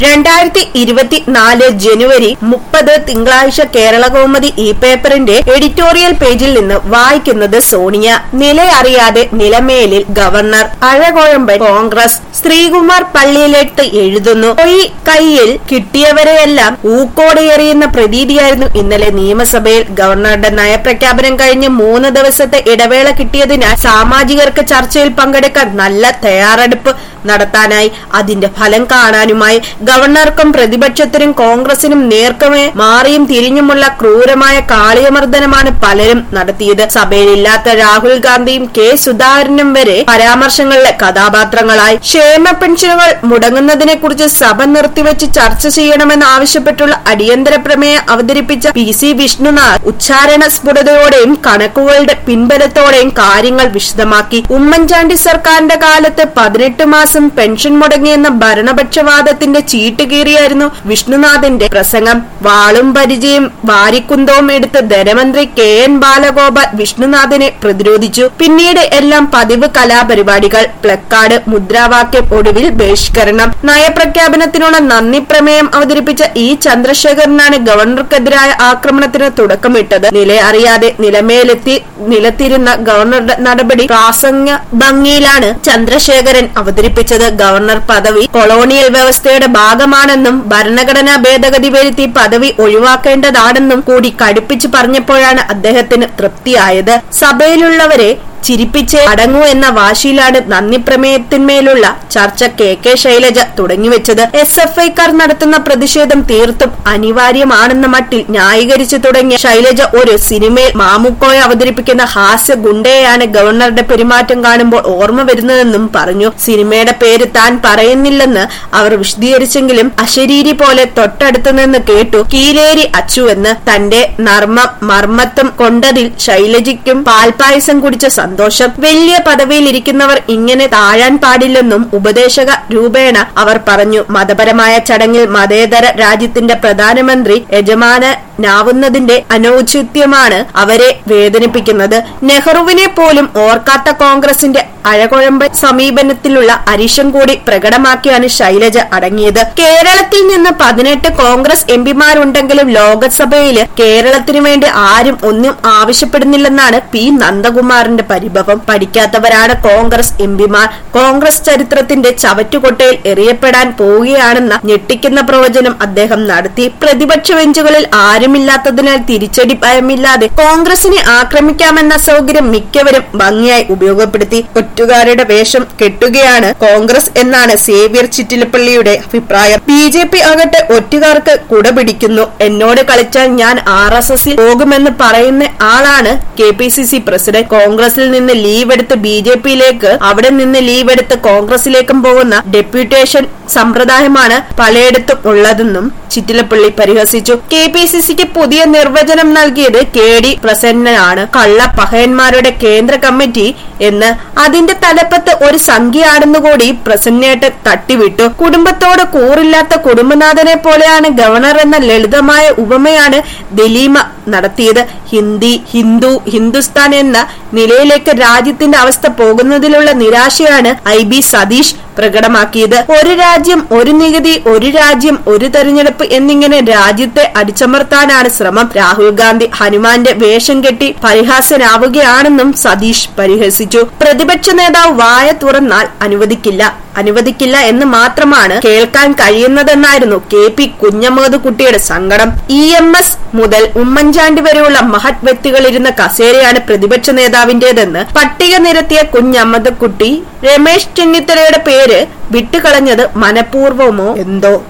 രണ്ടായിരത്തി ഇരുപത്തിനാല് ജനുവരി മുപ്പത് തിങ്കളാഴ്ച കേരളകൗമുദി ഈ പേപ്പറിന്റെ എഡിറ്റോറിയൽ പേജിൽ നിന്ന് വായിക്കുന്നത് സോണിയ നിലയറിയാതെ നിലമേലിൽ ഗവർണർ അഴകൊഴമ്പൻ കോൺഗ്രസ് ശ്രീകുമാർ പള്ളിയിലെട്ട് എഴുതുന്നു പൊയ് കയ്യിൽ കിട്ടിയവരെയെല്ലാം ഊക്കോടെയെറിയുന്ന പ്രതീതിയായിരുന്നു ഇന്നലെ നിയമസഭയിൽ ഗവർണറുടെ നയപ്രഖ്യാപനം കഴിഞ്ഞ് മൂന്ന് ദിവസത്തെ ഇടവേള കിട്ടിയതിനാൽ സാമാജികർക്ക് ചർച്ചയിൽ പങ്കെടുക്കാൻ നല്ല തയ്യാറെടുപ്പ് നടത്താനായി അതിന്റെ ഫലം കാണാനുമായി ഗവർണർക്കും പ്രതിപക്ഷത്തിനും കോൺഗ്രസിനും നേർക്കുമേ മാറിയും തിരിഞ്ഞുമുള്ള ക്രൂരമായ കാളിയമർദ്ദനമാണ് പലരും നടത്തിയത് സഭയിലില്ലാത്ത രാഹുൽ ഗാന്ധിയും കെ സുധാകരനും വരെ പരാമർശങ്ങളിലെ കഥാപാത്രങ്ങളായി ക്ഷേമ പെൻഷനുകൾ മുടങ്ങുന്നതിനെ കുറിച്ച് സഭ നിർത്തിവെച്ച് ചർച്ച ചെയ്യണമെന്ന് ആവശ്യപ്പെട്ടുള്ള അടിയന്തര പ്രമേയം അവതരിപ്പിച്ച പി സി വിഷ്ണുനാഥ് ഉച്ചാരണ സ്ഫുടതയോടെയും കണക്കുകളുടെ പിൻബലത്തോടെയും കാര്യങ്ങൾ വിശദമാക്കി ഉമ്മൻചാണ്ടി സർക്കാരിന്റെ കാലത്ത് പതിനെട്ട് മാസം പെൻഷൻ മുടങ്ങിയെന്ന ഭരണപക്ഷവാദത്തിന്റെ ചീട്ടുകീറിയായിരുന്നു വിഷ്ണുനാഥിന്റെ പ്രസംഗം വാളും പരിചയം വാരിക്കുന്തവും എടുത്ത് ധനമന്ത്രി കെ എൻ ബാലഗോപാൽ വിഷ്ണുനാഥിനെ പ്രതിരോധിച്ചു പിന്നീട് എല്ലാം പതിവ് കലാപരിപാടികൾ പ്ലക്കാർഡ് മുദ്രാവാക്യം ഒടുവിൽ ബഹിഷ്കരണം നയപ്രഖ്യാപനത്തിനുള്ള നന്ദി പ്രമേയം അവതരിപ്പിച്ച ഇ ചന്ദ്രശേഖരനാണ് ഗവർണർക്കെതിരായ ആക്രമണത്തിന് തുടക്കമിട്ടത് നില അറിയാതെ നിലമേലെത്തി നിലത്തിരുന്ന ഗവർണറുടെ നടപടി പ്രാസംഗ ഭംഗിയിലാണ് ചന്ദ്രശേഖരൻ അവതരിപ്പിച്ചത് ഗവർണർ പദവി കൊളോണിയൽ വ്യവസ്ഥയുടെ ഭാഗമാണെന്നും ഭരണഘടനാ ഭേദഗതി വരുത്തി പദവി ഒഴിവാക്കേണ്ടതാണെന്നും കൂടി കടുപ്പിച്ചു പറഞ്ഞപ്പോഴാണ് അദ്ദേഹത്തിന് തൃപ്തിയായത് സഭയിലുള്ളവരെ ചിരിപ്പിച്ച് അടങ്ങൂ എന്ന വാശിയിലാണ് നന്ദി പ്രമേയത്തിന്മേലുള്ള ചർച്ച കെ കെ ശൈലജ തുടങ്ങിവെച്ചത് എസ് എഫ് ഐക്കാർ നടത്തുന്ന പ്രതിഷേധം തീർത്തും അനിവാര്യമാണെന്ന മട്ടിൽ ന്യായീകരിച്ചു തുടങ്ങിയ ശൈലജ ഒരു സിനിമയിൽ മാമുക്കോയെ അവതരിപ്പിക്കുന്ന ഹാസ്യ ഗുണ്ടയെയാണ് ഗവർണറുടെ പെരുമാറ്റം കാണുമ്പോൾ ഓർമ്മ വരുന്നതെന്നും പറഞ്ഞു സിനിമയുടെ പേര് താൻ പറയുന്നില്ലെന്ന് അവർ വിശദീകരിച്ചെങ്കിലും അശരീരി പോലെ തൊട്ടടുത്തു നിന്ന് കേട്ടു കീലേരി അച്ചുവെന്ന് തന്റെ നർമ്മ മർമ്മത്വം കൊണ്ടതിൽ ശൈലജയ്ക്കും പാൽപായസം കുടിച്ച സന്തോഷം വലിയ പദവിയിലിരിക്കുന്നവർ ഇങ്ങനെ താഴാൻ പാടില്ലെന്നും ഉപദേശക രൂപേണ അവർ പറഞ്ഞു മതപരമായ ചടങ്ങിൽ മതേതര രാജ്യത്തിന്റെ പ്രധാനമന്ത്രി യജമാനാവുന്നതിന്റെ അനൌചിത്യമാണ് അവരെ വേദനിപ്പിക്കുന്നത് നെഹ്റുവിനെ പോലും ഓർക്കാത്ത കോൺഗ്രസിന്റെ അഴകുഴമ്പ് സമീപനത്തിലുള്ള അരിശം കൂടി പ്രകടമാക്കിയാണ് ശൈലജ അടങ്ങിയത് കേരളത്തിൽ നിന്ന് പതിനെട്ട് കോൺഗ്രസ് എംപിമാരുണ്ടെങ്കിലും ലോകസഭയില് കേരളത്തിനു വേണ്ടി ആരും ഒന്നും ആവശ്യപ്പെടുന്നില്ലെന്നാണ് പി നന്ദകുമാറിന്റെ പരിഭവം പഠിക്കാത്തവരാണ് കോൺഗ്രസ് എംപിമാർ കോൺഗ്രസ് ചരിത്രത്തിന്റെ ചവറ്റുകൊട്ടയിൽ എറിയപ്പെടാൻ പോവുകയാണെന്ന ഞെട്ടിക്കുന്ന പ്രവചനം അദ്ദേഹം നടത്തി പ്രതിപക്ഷ ബെഞ്ചുകളിൽ ആരുമില്ലാത്തതിനാൽ തിരിച്ചടി ഭയമില്ലാതെ കോൺഗ്രസിനെ ആക്രമിക്കാമെന്ന സൗകര്യം മിക്കവരും ഭംഗിയായി ഉപയോഗപ്പെടുത്തി ഒറ്റുകാരുടെ വേഷം കെട്ടുകയാണ് കോൺഗ്രസ് എന്നാണ് സേവ്യർ ചിറ്റിലപ്പള്ളിയുടെ അഭിപ്രായം ബി ജെ പി ആകട്ടെ ഒറ്റുകാർക്ക് കുടപിടിക്കുന്നു എന്നോട് കളിച്ചാൽ ഞാൻ ആർ എസ് എസിൽ പോകുമെന്ന് പറയുന്ന ആളാണ് K P C C president കോൺഗ്രസിൽ നിന്ന് ലീവ് എടുത്ത് ബി ജെ പിയിലേക്ക് അവിടെ നിന്ന് ലീവ് എടുത്ത് കോൺഗ്രസിലേക്കും പോകുന്ന ഡെപ്യൂട്ടേഷൻ സമ്പ്രദായമാണ് പലയിടത്തും ഉള്ളതെന്നും ചിറ്റിലപ്പള്ളി പരിഹസിച്ചു കെ പി സി സിക്ക് പുതിയ നിർവചനം നൽകിയത് കെ ഡി പ്രസന്നനാണ് കള്ള പഹയന്മാരുടെ കേന്ദ്ര കമ്മിറ്റി എന്ന് അതിന്റെ തലപ്പത്ത് ഒരു സംഖ്യയാണെന്നുകൂടി പ്രസന്നേട്ടൻ തട്ടിവിട്ടു കുടുംബത്തോട് കൂറില്ലാത്ത കുടുംബനാഥനെ പോലെയാണ് ഗവർണർ എന്ന ലളിതമായ ഉപമയാണ് ദലീമ നടത്തിയത് ഹിന്ദി ഹിന്ദു ഹിന്ദുസ്ഥാൻ എന്ന നിലയിലേക്ക് രാജ്യത്തിന്റെ അവസ്ഥ പോകുന്നതിലുള്ള നിരാശയാണ് ഐ ബി സതീഷ് പ്രകടമാക്കിയത് ഒരു രാജ്യം ഒരു നികുതി ഒരു രാജ്യം ഒരു തെരഞ്ഞെടുപ്പ് എന്നിങ്ങനെ രാജ്യത്തെ അടിച്ചമർത്താനാണ് ശ്രമം രാഹുൽ ഗാന്ധി ഹനുമാന്റെ വേഷം കെട്ടി പരിഹാസ്യനാവുകയാണെന്നും സതീഷ് പരിഹസിച്ചു പ്രതിപക്ഷ നേതാവ് വായ തുറന്നാൽ അനുവദിക്കില്ല അനുവദിക്കില്ല എന്ന് മാത്രമാണ് കേൾക്കാൻ കഴിയുന്നതെന്നായിരുന്നു കെ പി കുഞ്ഞമ്മദ് കുട്ടിയുടെ സങ്കടം ഇ എം എസ് മുതൽ ഉമ്മൻചാണ്ടി വരെയുള്ള മഹത് വ്യക്തികളിരുന്ന കസേരയാണ് പ്രതിപക്ഷ നേതാവിന്റേതെന്ന് പട്ടിക നിരത്തിയ കുഞ്ഞമ്മദ് കുട്ടി രമേശ് ചെന്നിത്തലയുടെ പേര് വിട്ടുകളഞ്ഞത് മനഃപൂർവമോ എന്തോ